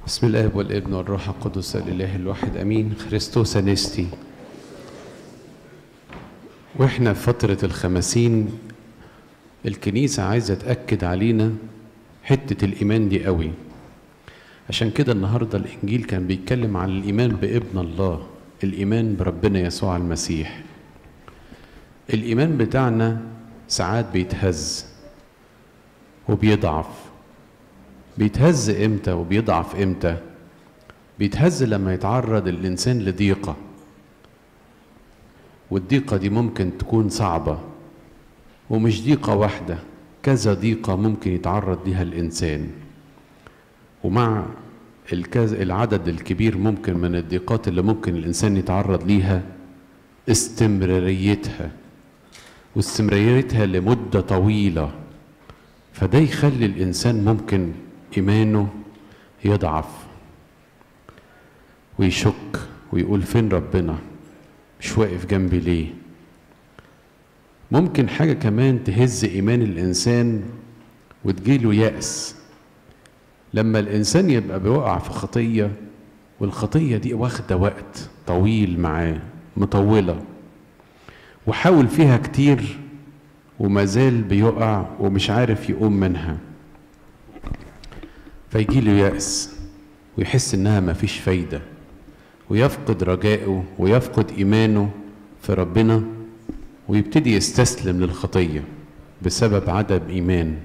بسم الله والابن والروح القدس الاله الواحد امين خريستوس انستي واحنا في فترة الخمسين الكنيسة عايزة تأكد علينا حتة الإيمان دي قوي عشان كده النهاردة الإنجيل كان بيتكلم عن الإيمان بابن الله الإيمان بربنا يسوع المسيح الإيمان بتاعنا ساعات بيتهز وبيضعف بيتهز امتى وبيضعف امتى بيتهز لما يتعرض الانسان لضيقه والضيقه دي ممكن تكون صعبه ومش ضيقه واحده كذا ضيقه ممكن يتعرض ليها الانسان ومع الكز العدد الكبير ممكن من الضيقات اللي ممكن الانسان يتعرض ليها استمراريتها واستمراريتها لمده طويله فده يخلي الانسان ممكن ايمانه يضعف ويشك ويقول فين ربنا مش واقف جنبي ليه ممكن حاجة كمان تهز إيمان الإنسان وتجيله يأس لما الإنسان يبقى بيقع في خطية والخطية دي واخدة وقت طويل معاه مطولة وحاول فيها كتير وما زال بيقع ومش عارف يقوم منها فيجي له يأس ويحس انها مفيش فايدة ويفقد رجائه ويفقد ايمانه في ربنا ويبتدي يستسلم للخطية بسبب عدم ايمان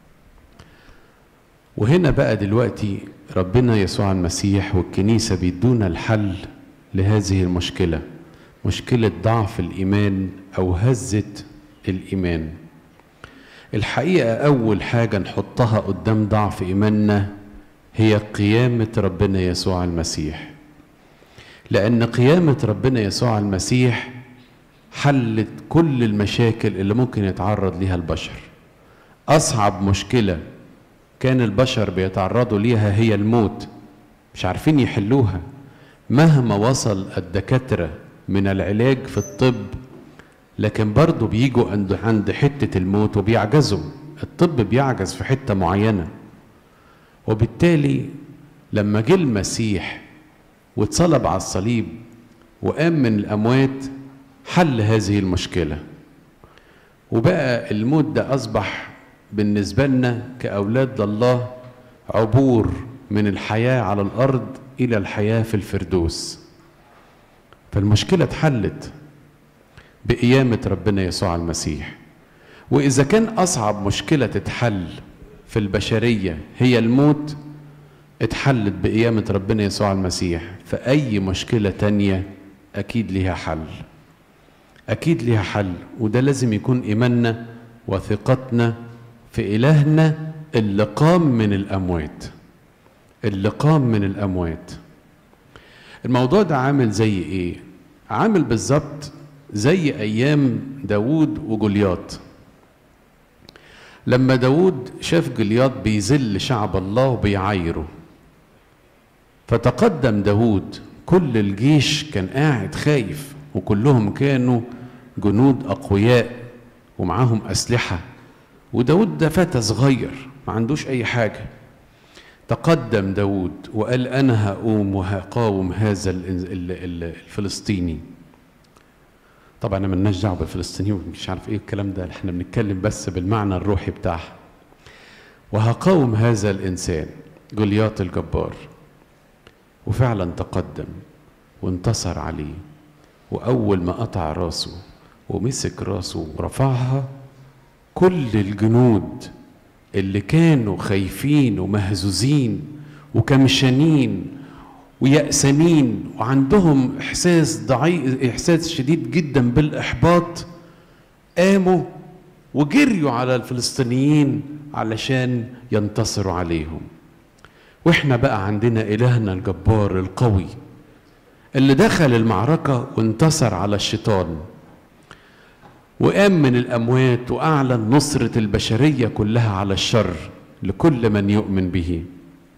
وهنا بقى دلوقتي ربنا يسوع المسيح والكنيسة بيدونا الحل لهذه المشكلة مشكلة ضعف الإيمان أو هزة الإيمان الحقيقة أول حاجة نحطها قدام ضعف إيماننا هي قيامة ربنا يسوع المسيح لأن قيامة ربنا يسوع المسيح حلت كل المشاكل اللي ممكن يتعرض ليها البشر أصعب مشكلة كان البشر بيتعرضوا ليها هي الموت مش عارفين يحلوها مهما وصل الدكاترة من العلاج في الطب لكن برضه بيجوا عند عند حتة الموت وبيعجزوا الطب بيعجز في حتة معينة وبالتالي لما جه المسيح واتصلب على الصليب وقام من الأموات حل هذه المشكلة وبقى الموت ده أصبح بالنسبة لنا كأولاد الله عبور من الحياة على الأرض إلى الحياة في الفردوس فالمشكلة اتحلت بقيامة ربنا يسوع المسيح وإذا كان أصعب مشكلة تتحل في البشرية هي الموت اتحلت بقيامة ربنا يسوع المسيح فأي مشكلة تانية أكيد ليها حل أكيد ليها حل وده لازم يكون إيماننا وثقتنا في إلهنا اللي قام من الأموات اللي قام من الأموات الموضوع ده عامل زي إيه؟ عامل بالظبط زي أيام داوود وجولياط لما داود شاف جلياط بيذل شعب الله وبيعايره فتقدم داود كل الجيش كان قاعد خايف وكلهم كانوا جنود أقوياء ومعاهم أسلحة وداود ده فتى صغير ما عندوش أي حاجة تقدم داود وقال أنا هقوم وهقاوم هذا الفلسطيني طبعا انا مالناش دعوه بالفلسطينيين ومش عارف ايه الكلام ده احنا بنتكلم بس بالمعنى الروحي بتاعها وهقاوم هذا الانسان جولياط الجبار وفعلا تقدم وانتصر عليه واول ما قطع راسه ومسك راسه ورفعها كل الجنود اللي كانوا خايفين ومهزوزين وكمشانين ويأسانين وعندهم إحساس ضعيف إحساس شديد جدا بالإحباط قاموا وجريوا على الفلسطينيين علشان ينتصروا عليهم واحنا بقى عندنا إلهنا الجبار القوي اللي دخل المعركة وانتصر على الشيطان وقام من الأموات وأعلن نصرة البشرية كلها على الشر لكل من يؤمن به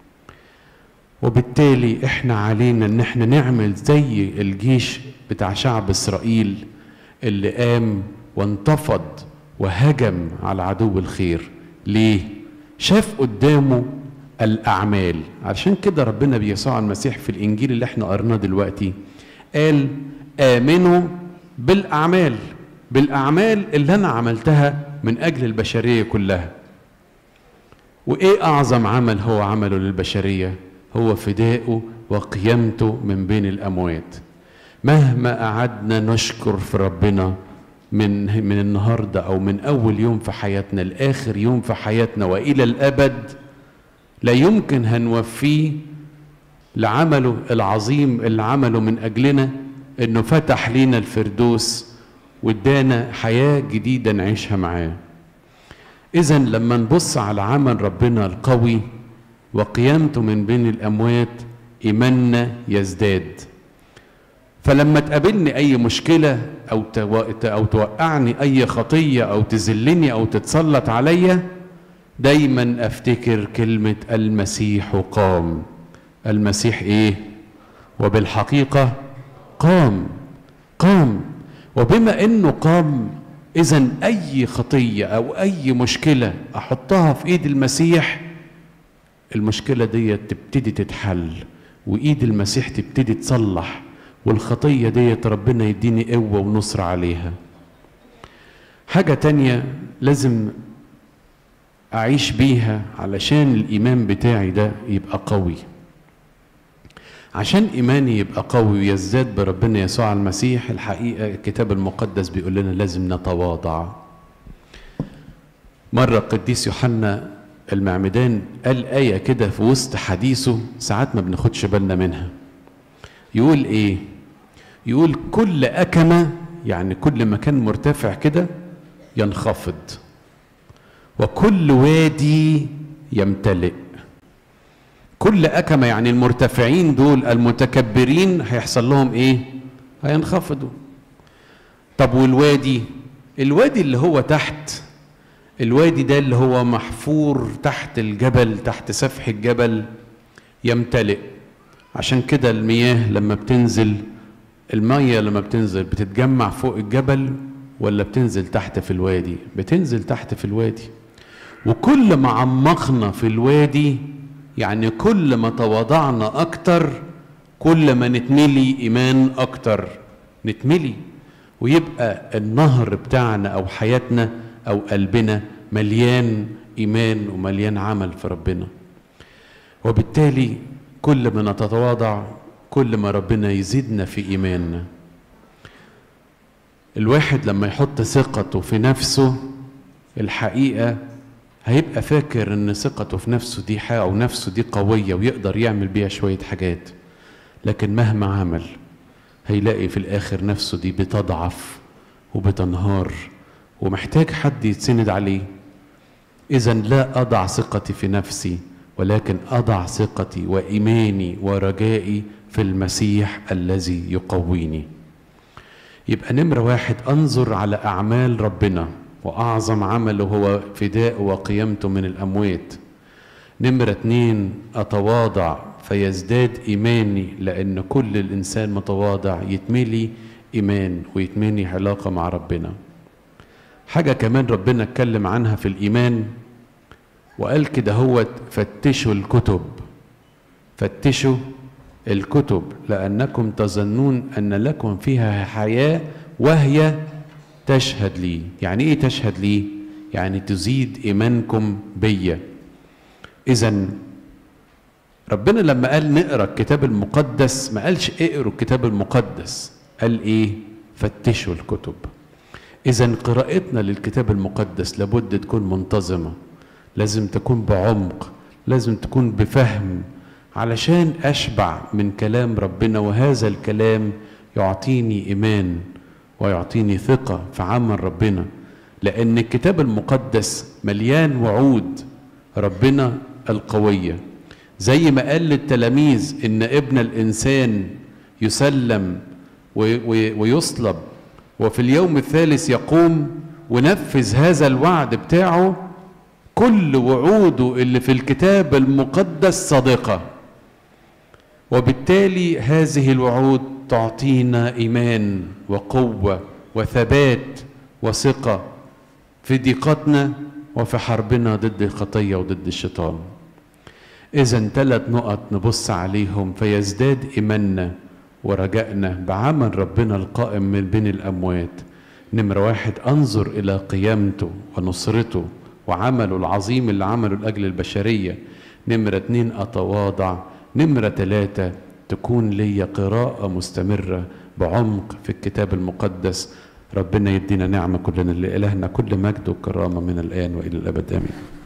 وبالتالي احنا علينا ان احنا نعمل زي الجيش بتاع شعب اسرائيل اللي قام وانتفض وهجم على عدو الخير ليه شاف قدامه الاعمال علشان كده ربنا بيسوع المسيح في الانجيل اللي احنا قرناه دلوقتي قال امنوا بالاعمال بالاعمال اللي انا عملتها من اجل البشريه كلها وايه اعظم عمل هو عمله للبشريه هو فدائه وقيامته من بين الاموات مهما قعدنا نشكر في ربنا من من النهارده او من اول يوم في حياتنا لاخر يوم في حياتنا والى الابد لا يمكن هنوفيه لعمله العظيم اللي عمله من اجلنا انه فتح لينا الفردوس وادانا حياه جديده نعيشها معاه اذا لما نبص على عمل ربنا القوي وقيامته من بين الاموات ايماننا يزداد فلما تقابلني اي مشكله او او توقعني اي خطيه او تذلني او تتسلط عليا دايما افتكر كلمه المسيح قام المسيح ايه وبالحقيقه قام قام وبما انه قام اذا اي خطيه او اي مشكله احطها في ايد المسيح المشكله دي تبتدي تتحل وايد المسيح تبتدي تصلح والخطيه دي ربنا يديني قوه ونصر عليها حاجه تانية لازم اعيش بيها علشان الايمان بتاعي ده يبقى قوي عشان ايماني يبقى قوي ويزداد بربنا يسوع المسيح الحقيقه الكتاب المقدس بيقول لنا لازم نتواضع مره القديس يوحنا المعمدان قال ايه كده في وسط حديثه ساعات ما بناخدش بالنا منها يقول ايه يقول كل اكمه يعني كل مكان مرتفع كده ينخفض وكل وادي يمتلئ كل أكمة يعني المرتفعين دول المتكبرين هيحصل لهم إيه؟ هينخفضوا طب والوادي الوادي اللي هو تحت الوادي ده اللي هو محفور تحت الجبل تحت سفح الجبل يمتلئ عشان كده المياه لما بتنزل المية لما بتنزل بتتجمع فوق الجبل ولا بتنزل تحت في الوادي بتنزل تحت في الوادي وكل ما عمقنا في الوادي يعني كل ما تواضعنا اكتر كل ما نتملي ايمان اكتر نتملي ويبقى النهر بتاعنا او حياتنا او قلبنا مليان ايمان ومليان عمل في ربنا وبالتالي كل ما نتواضع كل ما ربنا يزيدنا في ايماننا الواحد لما يحط ثقته في نفسه الحقيقه هيبقى فاكر ان ثقته في نفسه دي حاجه او نفسه دي قويه ويقدر يعمل بيها شويه حاجات لكن مهما عمل هيلاقي في الاخر نفسه دي بتضعف وبتنهار ومحتاج حد يتسند عليه اذا لا اضع ثقتي في نفسي ولكن اضع ثقتي وايماني ورجائي في المسيح الذي يقويني يبقى نمره واحد انظر على اعمال ربنا واعظم عمله هو فداء وقيامته من الاموات نمره اتنين اتواضع فيزداد ايماني لان كل الانسان متواضع يتملي ايمان ويتمني علاقه مع ربنا حاجه كمان ربنا اتكلم عنها في الايمان وقال كده هو فتشوا الكتب فتشوا الكتب لانكم تظنون ان لكم فيها حياه وهي تشهد لي يعني ايه تشهد لي يعني تزيد ايمانكم بيا اذا ربنا لما قال نقرا الكتاب المقدس ما قالش اقروا الكتاب المقدس قال ايه فتشوا الكتب اذا قراءتنا للكتاب المقدس لابد تكون منتظمه لازم تكون بعمق لازم تكون بفهم علشان اشبع من كلام ربنا وهذا الكلام يعطيني ايمان ويعطيني ثقه في عمل ربنا لان الكتاب المقدس مليان وعود ربنا القويه زي ما قال للتلاميذ ان ابن الانسان يسلم ويصلب وفي اليوم الثالث يقوم ونفذ هذا الوعد بتاعه كل وعوده اللي في الكتاب المقدس صادقه وبالتالي هذه الوعود تعطينا ايمان وقوه وثبات وثقه في ضيقتنا وفي حربنا ضد الخطيه وضد الشيطان إذا ثلاث نقط نبص عليهم فيزداد إيماننا ورجائنا بعمل ربنا القائم من بين الأموات نمرة واحد أنظر إلى قيامته ونصرته وعمله العظيم اللي عمله لأجل البشرية نمرة اتنين أتواضع نمرة ثلاثة تكون لي قراءة مستمرة بعمق في الكتاب المقدس ربنا يدينا نعمة كلنا لإلهنا كل مجد وكرامة من الآن وإلى الأبد آمين